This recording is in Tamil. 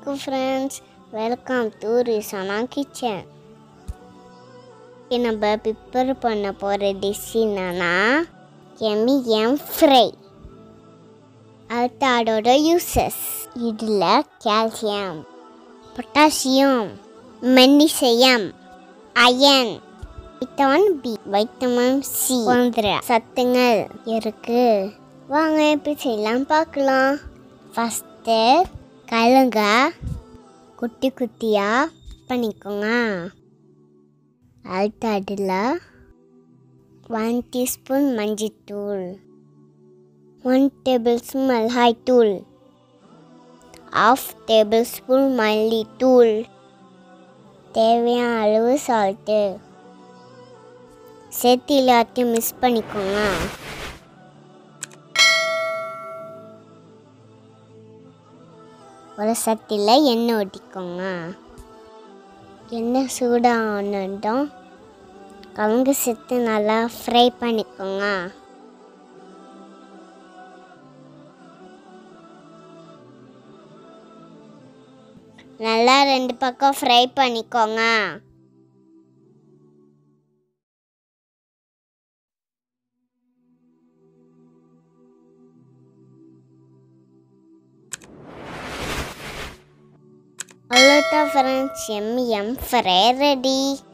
வணக்கம் friends welcome to Rizana kitchen நம்ம ப்ரிப்பேர் பண்ண போகிற டிஷ் என்னன்னா எம்மி எம் ஃப்ரை அடுத்து அதோட யூசஸ் இதில் calcium potassium magnesium iron vitamin B vitamin C போன்ற சத்துங்கள் இருக்கு வாங்க எப்படி செய்யலாம் பார்க்கலாம் ஃபஸ்ட்டு கழுங்க குட்டி குட்டியாக பண்ணிக்கோங்க அடுத்து அதில் ஒன் டீஸ்பூன் மஞ்சத்தூள் ஒன் டேபிள் ஸ்பூன் மிளகாய் தூள் ஆஃப் டேபிள் ஸ்பூன் மல்லித்தூள் தேவையான அளவு சால்ட்டு சேர்த்து எல்லாத்தையும் மிக்ஸ் பண்ணிக்கோங்க ஒரு சட்டியில் எண்ணெய் ஊற்றிக்கோங்க எண்ணெய் சூடானதும் கவுங்கு சேர்த்து நல்லா ஃப்ரை பண்ணிக்கோங்க நல்லா ரெண்டு பக்கம் ஃப்ரை பண்ணிக்கோங்க அவ்வளோதான் friends M M fry ready